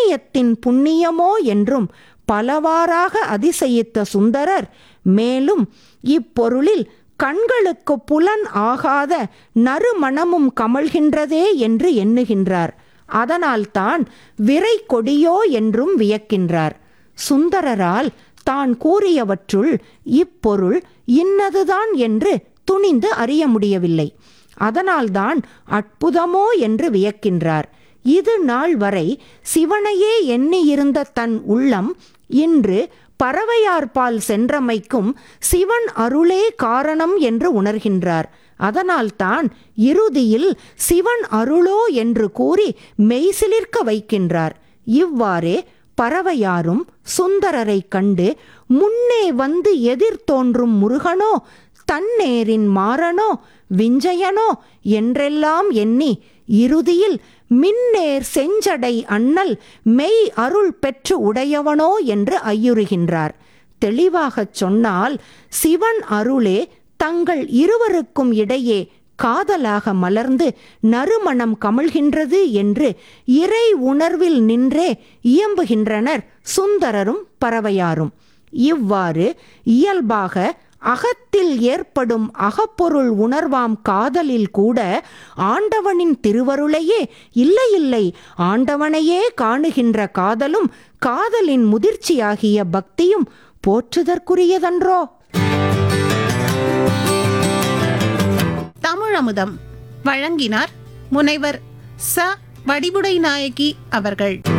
புண்ணியத்தின் புண்ணியமோ என்றும் பலவாறாக அதிசயித்த சுந்தரர் மேலும் இப்பொருளில் கண்களுக்கு புலன் ஆகாத நறுமணமும் கமழ்கின்றதே என்று எண்ணுகின்றார் அதனால்தான் விரை கொடியோ என்றும் வியக்கின்றார் சுந்தரரால் தான் கூறியவற்றுள் இப்பொருள் இன்னதுதான் என்று துணிந்து அறிய முடியவில்லை அதனால்தான் அற்புதமோ என்று வியக்கின்றார் இது நாள் வரை சிவனையே எண்ணியிருந்த தன் உள்ளம் இன்று பறவையார்பால் சென்றமைக்கும் சிவன் அருளே காரணம் என்று உணர்கின்றார் அதனால்தான் இறுதியில் சிவன் அருளோ என்று கூறி மெய்சிலிர்க்க வைக்கின்றார் இவ்வாறே பறவையாரும் சுந்தரரைக் கண்டு முன்னே வந்து எதிர் தோன்றும் முருகனோ தன்னேரின் மாறனோ விஞ்சயனோ என்றெல்லாம் எண்ணி இறுதியில் மின்னேர் செஞ்சடை அண்ணல் மெய் அருள் பெற்று உடையவனோ என்று ஐயுறுகின்றார் தெளிவாகச் சொன்னால் சிவன் அருளே தங்கள் இருவருக்கும் இடையே காதலாக மலர்ந்து நறுமணம் கமழ்கின்றது என்று இறை உணர்வில் நின்றே இயம்புகின்றனர் சுந்தரரும் பறவையாரும் இவ்வாறு இயல்பாக அகத்தில் ஏற்படும் அகப்பொருள் உணர்வாம் காதலில் கூட ஆண்டவனின் திருவருளையே இல்லை இல்லை ஆண்டவனையே காணுகின்ற காதலும் காதலின் முதிர்ச்சியாகிய பக்தியும் போற்றுதற்குரியதன்றோ தமிழமுதம் வழங்கினார் முனைவர் ச வடிவுடை நாயகி அவர்கள்